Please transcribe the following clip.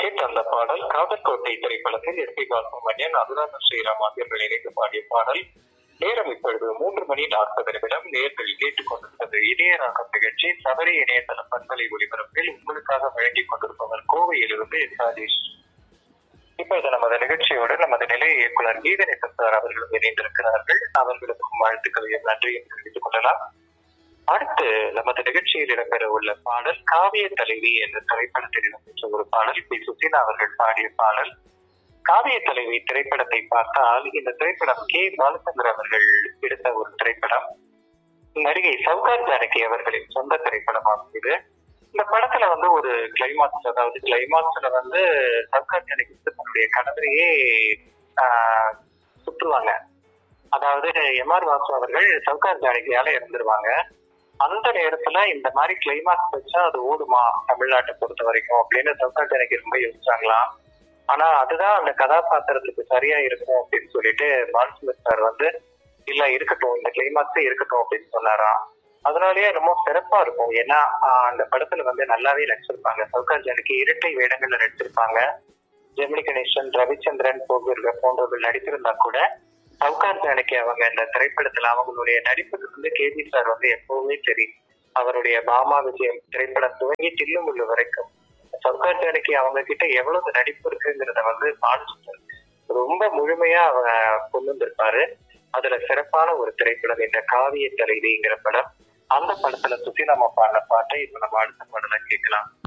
கேட்ட அந்த பாடல் காதற்கோட்டை திரைப்படத்தில் எஸ் பி பாலசுப்ரமணியன் அனுராதா ஸ்ரீராம் ஆகியோர்கள் இணைந்து பாடிய பாடல் நேரம் இப்பொழுது மூன்று மணி நாற்பது நிமிடம் நேர்கள் கேட்டுக் கொண்டிருப்பது இணையராகம் நிகழ்ச்சி சபரி இணையதள பண்பலை ஒளிபரப்பில் உங்களுக்காக வழங்கிக் கொண்டிருப்பவர் கோவையிலிருந்து எஸ் ராஜேஷ் இப்பொழுது நமது நிகழ்ச்சியோடு நமது நிலைய இயக்குனர் கீதநேசன் சார் அவர்களும் இணைந்திருக்கிறார்கள் அவர்களுக்கும் வாழ்த்துக்களையும் நன்றியும் தெரிவித்துக் கொள்ளலாம் அடுத்து நமது நிகழ்ச்சியில் இடம்பெற உள்ள பாடல் காவிய தலைவி என்ற திரைப்படத்தில் இடம்பெற்ற ஒரு பாடல் பி சுசீலா அவர்கள் பாடிய பாடல் காவிய தலைவி திரைப்படத்தை பார்த்தால் இந்த திரைப்படம் கே பாலச்சந்திர அவர்கள் எடுத்த ஒரு திரைப்படம் நடிகை சவுகார் ஜானகி அவர்களின் சொந்த திரைப்படமாகும் இது இந்த படத்துல வந்து ஒரு கிளைமாக்ஸ் அதாவது கிளைமாக்ஸ்ல வந்து சவுகார் ஜானகி வந்து தன்னுடைய கணவரையே ஆஹ், சுற்றுவாங்க அதாவது எம் ஆர் வாசு அவர்கள் சவுகார் ஜானகியால இறந்துருவாங்க அந்த நேரத்துல இந்த மாதிரி கிளைமாக்ஸ் வச்சா அது ஓடுமா தமிழ்நாட்டை பொறுத்த வரைக்கும் அப்படின்னு சவுகார் ஜானகி ரொம்ப யோசிச்சாங்களாம் ஆனா அதுதான் அந்த கதாபாத்திரத்துக்கு சரியா இருக்கும் அப்படின்னு சொல்லிட்டு பாலசுந்தர் சார் வந்து இல்ல இருக்கட்டும் இந்த கிளைமாக்ஸே இருக்கட்டும் அப்படின்னு சொன்னாராம் அதனாலயே ரொம்ப சிறப்பா இருக்கும் ஏன்னா ஆஹ், அந்த படத்துல வந்து நல்லாவே நடிச்சிருப்பாங்க சவுகார் ஜானகி இரட்டை வேடங்கள்ல நடிச்சிருப்பாங்க ஜெமினி கணேசன் ரவிச்சந்திரன் போன்றவர்கள் போன்றவர்கள் நடித்திருந்தா கூட சவுகார் ஜானகி அவங்க இந்த திரைப்படத்துல அவங்களுடைய நடிப்புக்கு வந்து கேபி சார் வந்து எப்பவுமே சரி அவருடைய பாமா விஜயம் திரைப்படம் துவங்கி தில்லுமுள்ளு வரைக்கும் சவுகார் ஜானகி அவங்க கிட்ட எவ்வளவு நடிப்பு இருக்குங்கிறத வந்து பாலச்சந்தர் ரொம்ப முழுமையா அவங்க கொண்டு வந்திருப்பாரு அதுல சிறப்பான ஒரு திரைப்படம் இந்த காவிய தலைவிங்கிற படம் அந்த படத்துல சுசிலாமா பாடின பாட்டை இப்ப நம்ம அடுத்த பாடல கேட்கலாம்